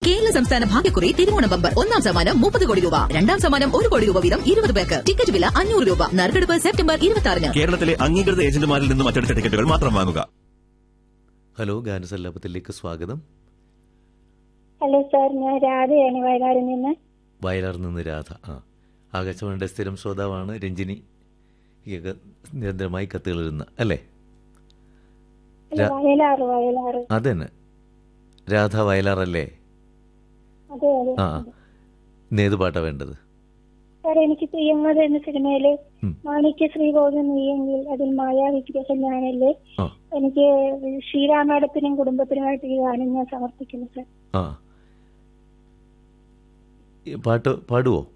കേരള സംസ്ഥാന ഭാഗ്യക്കുറി തിരുവോണ ബമ്പർ ഒന്നാം സമ്മാനം മുപ്പത് കോടി രൂപ രണ്ടാം സമ്മാനം ഒരു കോടി രൂപ വീതം ഇരുപത് പേർക്ക് ടിക്കറ്റ് വില അഞ്ഞൂറ് രൂപ നറുക്കെടുപ്പ് സെപ്റ്റംബർ ഇരുപത്തി ആറിന് കേരളത്തിലെ അംഗീകൃത ഏജന്റുമാരിൽ നിന്നും മറ്റെടുത്ത ടിക്കറ്റുകൾ മാത്രം വാങ്ങുക ഹലോ ഗാനസല്ലാപത്തിലേക്ക് സ്വാഗതം ഹലോ സാർ ഞാൻ രാധയാണ് വയനാടിൽ നിന്ന് വയലാർ നിന്ന് രാധ ആ ആകാശവാണിയുടെ സ്ഥിരം ശ്രോതാവാണ് രഞ്ജിനി ഈയൊക്കെ നിരന്തരമായി കത്തുകൾ എഴുതുന്ന അല്ലേ അല്ല, രാ- വയലാറ് വയലാറ് അതന്നെ രാധ വയലാർ അല്ലേ അതെ അതെ ആ ആ. ഇന്ന് ഏത് പാട്ടാ വേണ്ടത് സാർ എനിക്ക് പ്രിയങ്കത എന്ന സിനിമയില് ഉം. മാണിക്യ ശ്രീബോധം നീയെങ്കിൽ അതിൽ മായാ വിഗ്രഹം ഞാനല്ലേ ആ എനിക്ക് ശ്രീരാമേടത്തിനും കുടുംബത്തിനുമായിട്ട് ഈ ഗാനം ഞാൻ സമർപ്പിക്കുന്നു സാർ ആ ഈ പാട്ട് പാടുവോ